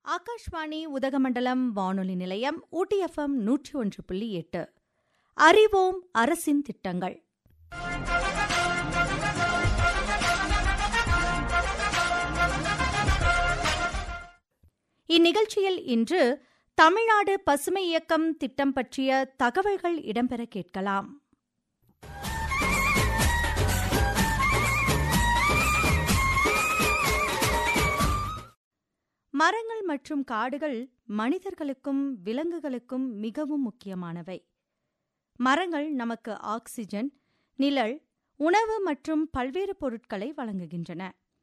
ஆகாஷ்வாணி உதகமண்டலம் வானொலி நிலையம் ஊட்டி எஃப்எம் நூற்றி ஒன்று புள்ளி எட்டு அறிவோம் அரசின் திட்டங்கள் இந்நிகழ்ச்சியில் இன்று தமிழ்நாடு பசுமை இயக்கம் திட்டம் பற்றிய தகவல்கள் இடம்பெற கேட்கலாம் மரங்கள் மற்றும் காடுகள் மனிதர்களுக்கும் விலங்குகளுக்கும் மிகவும் முக்கியமானவை மரங்கள் நமக்கு ஆக்சிஜன் நிழல் உணவு மற்றும் பல்வேறு பொருட்களை வழங்குகின்றன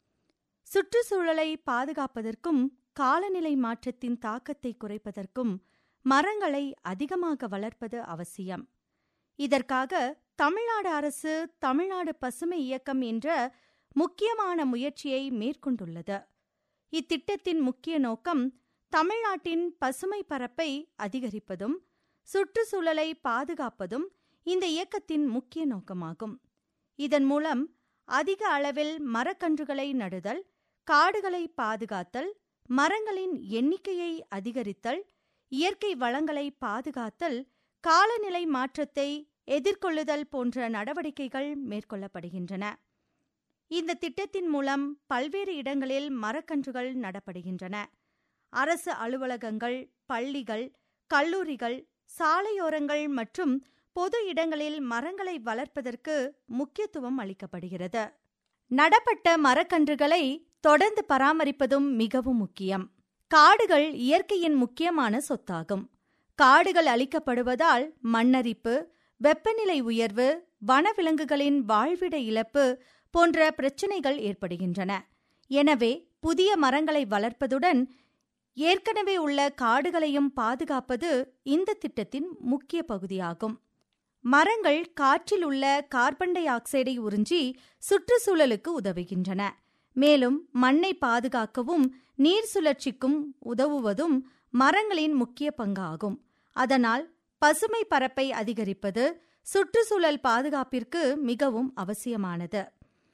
சுற்றுச்சூழலை பாதுகாப்பதற்கும் காலநிலை மாற்றத்தின் தாக்கத்தை குறைப்பதற்கும் மரங்களை அதிகமாக வளர்ப்பது அவசியம் இதற்காக தமிழ்நாடு அரசு தமிழ்நாடு பசுமை இயக்கம் என்ற முக்கியமான முயற்சியை மேற்கொண்டுள்ளது இத்திட்டத்தின் முக்கிய நோக்கம் தமிழ்நாட்டின் பசுமை பரப்பை அதிகரிப்பதும் சுற்றுச்சூழலை பாதுகாப்பதும் இந்த இயக்கத்தின் முக்கிய நோக்கமாகும் இதன் மூலம் அதிக அளவில் மரக்கன்றுகளை நடுதல் காடுகளை பாதுகாத்தல் மரங்களின் எண்ணிக்கையை அதிகரித்தல் இயற்கை வளங்களை பாதுகாத்தல் காலநிலை மாற்றத்தை எதிர்கொள்ளுதல் போன்ற நடவடிக்கைகள் மேற்கொள்ளப்படுகின்றன இந்த திட்டத்தின் மூலம் பல்வேறு இடங்களில் மரக்கன்றுகள் நடப்படுகின்றன அரசு அலுவலகங்கள் பள்ளிகள் கல்லூரிகள் சாலையோரங்கள் மற்றும் பொது இடங்களில் மரங்களை வளர்ப்பதற்கு முக்கியத்துவம் அளிக்கப்படுகிறது நடப்பட்ட மரக்கன்றுகளை தொடர்ந்து பராமரிப்பதும் மிகவும் முக்கியம் காடுகள் இயற்கையின் முக்கியமான சொத்தாகும் காடுகள் அளிக்கப்படுவதால் மண்ணரிப்பு வெப்பநிலை உயர்வு வனவிலங்குகளின் வாழ்விட இழப்பு போன்ற பிரச்சினைகள் ஏற்படுகின்றன எனவே புதிய மரங்களை வளர்ப்பதுடன் ஏற்கனவே உள்ள காடுகளையும் பாதுகாப்பது இந்த திட்டத்தின் முக்கிய பகுதியாகும் மரங்கள் காற்றில் உள்ள கார்பன் டை ஆக்சைடை உறிஞ்சி சுற்றுச்சூழலுக்கு உதவுகின்றன மேலும் மண்ணை பாதுகாக்கவும் நீர் சுழற்சிக்கும் உதவுவதும் மரங்களின் முக்கிய பங்காகும் அதனால் பசுமை பரப்பை அதிகரிப்பது சுற்றுச்சூழல் பாதுகாப்பிற்கு மிகவும் அவசியமானது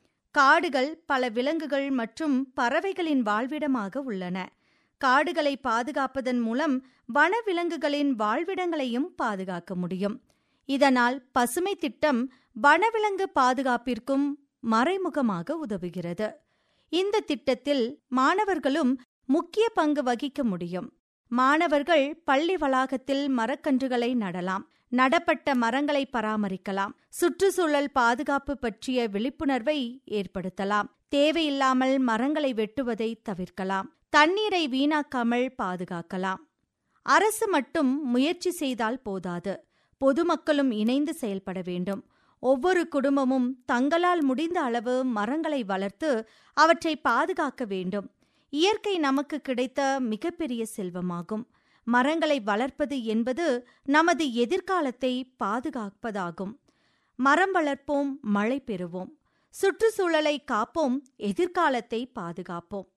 காடுகள் பல விலங்குகள் மற்றும் பறவைகளின் வாழ்விடமாக உள்ளன காடுகளை பாதுகாப்பதன் மூலம் வனவிலங்குகளின் வாழ்விடங்களையும் பாதுகாக்க முடியும் இதனால் பசுமை திட்டம் வனவிலங்கு பாதுகாப்பிற்கும் மறைமுகமாக உதவுகிறது இந்த திட்டத்தில் மாணவர்களும் முக்கிய பங்கு வகிக்க முடியும் மாணவர்கள் பள்ளி வளாகத்தில் மரக்கன்றுகளை நடலாம் நடப்பட்ட மரங்களை பராமரிக்கலாம் சுற்றுச்சூழல் பாதுகாப்பு பற்றிய விழிப்புணர்வை ஏற்படுத்தலாம் தேவையில்லாமல் மரங்களை வெட்டுவதை தவிர்க்கலாம் தண்ணீரை வீணாக்காமல் பாதுகாக்கலாம் அரசு மட்டும் முயற்சி செய்தால் போதாது பொதுமக்களும் இணைந்து செயல்பட வேண்டும் ஒவ்வொரு குடும்பமும் தங்களால் முடிந்த அளவு மரங்களை வளர்த்து அவற்றை பாதுகாக்க வேண்டும் இயற்கை நமக்கு கிடைத்த மிகப்பெரிய செல்வமாகும் மரங்களை வளர்ப்பது என்பது நமது எதிர்காலத்தை பாதுகாப்பதாகும் மரம் வளர்ப்போம் மழை பெறுவோம் சுற்றுச்சூழலை காப்போம் எதிர்காலத்தை பாதுகாப்போம்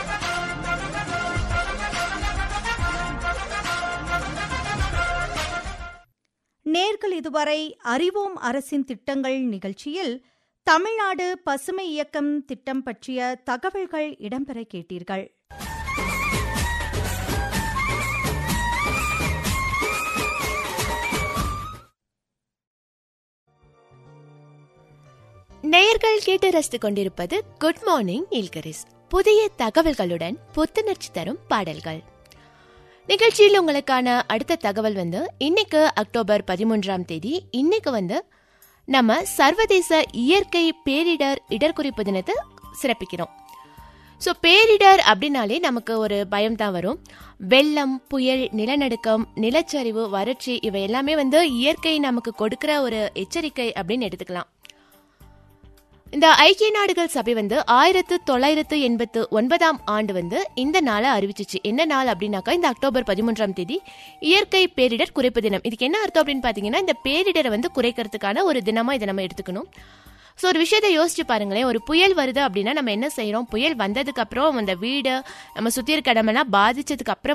நேர்கள் இதுவரை அறிவோம் அரசின் திட்டங்கள் நிகழ்ச்சியில் தமிழ்நாடு பசுமை இயக்கம் திட்டம் பற்றிய தகவல்கள் இடம்பெற கேட்டீர்கள் நேயர்கள் கேட்டு ரசித்துக் கொண்டிருப்பது குட் மார்னிங் நீல்கரிஸ் புதிய தகவல்களுடன் புத்துணர்ச்சி தரும் பாடல்கள் நிகழ்ச்சியில் உங்களுக்கான அடுத்த தகவல் வந்து இன்னைக்கு அக்டோபர் பதிமூன்றாம் தேதி இன்னைக்கு வந்து நம்ம சர்வதேச இயற்கை பேரிடர் இடர்குறிப்பு தினத்தை சிறப்பிக்கிறோம் ஸோ பேரிடர் அப்படின்னாலே நமக்கு ஒரு பயம் தான் வரும் வெள்ளம் புயல் நிலநடுக்கம் நிலச்சரிவு வறட்சி இவை எல்லாமே வந்து இயற்கை நமக்கு கொடுக்கிற ஒரு எச்சரிக்கை அப்படின்னு எடுத்துக்கலாம் இந்த ஐக்கிய நாடுகள் சபை வந்து ஆயிரத்து தொள்ளாயிரத்து எண்பத்து ஒன்பதாம் ஆண்டு வந்து இந்த நாளை அறிவிச்சிச்சு என்ன நாள் அப்படின்னாக்கா இந்த அக்டோபர் பதிமூன்றாம் தேதி இயற்கை பேரிடர் குறைப்பு தினம் இதுக்கு என்ன அர்த்தம் அப்படின்னு பார்த்தீங்கன்னா இந்த பேரிடரை வந்து குறைக்கிறதுக்கான ஒரு தினமா இதை நம்ம எடுத்துக்கணும் ஸோ ஒரு விஷயத்தை யோசிச்சு பாருங்களேன் ஒரு புயல் வருது அப்படின்னா நம்ம என்ன செய்யறோம் புயல் வந்ததுக்கு அப்புறம் அந்த வீடு நம்ம சுத்தி இருக்க இடமெல்லாம் பாதிச்சதுக்கு அப்புறம்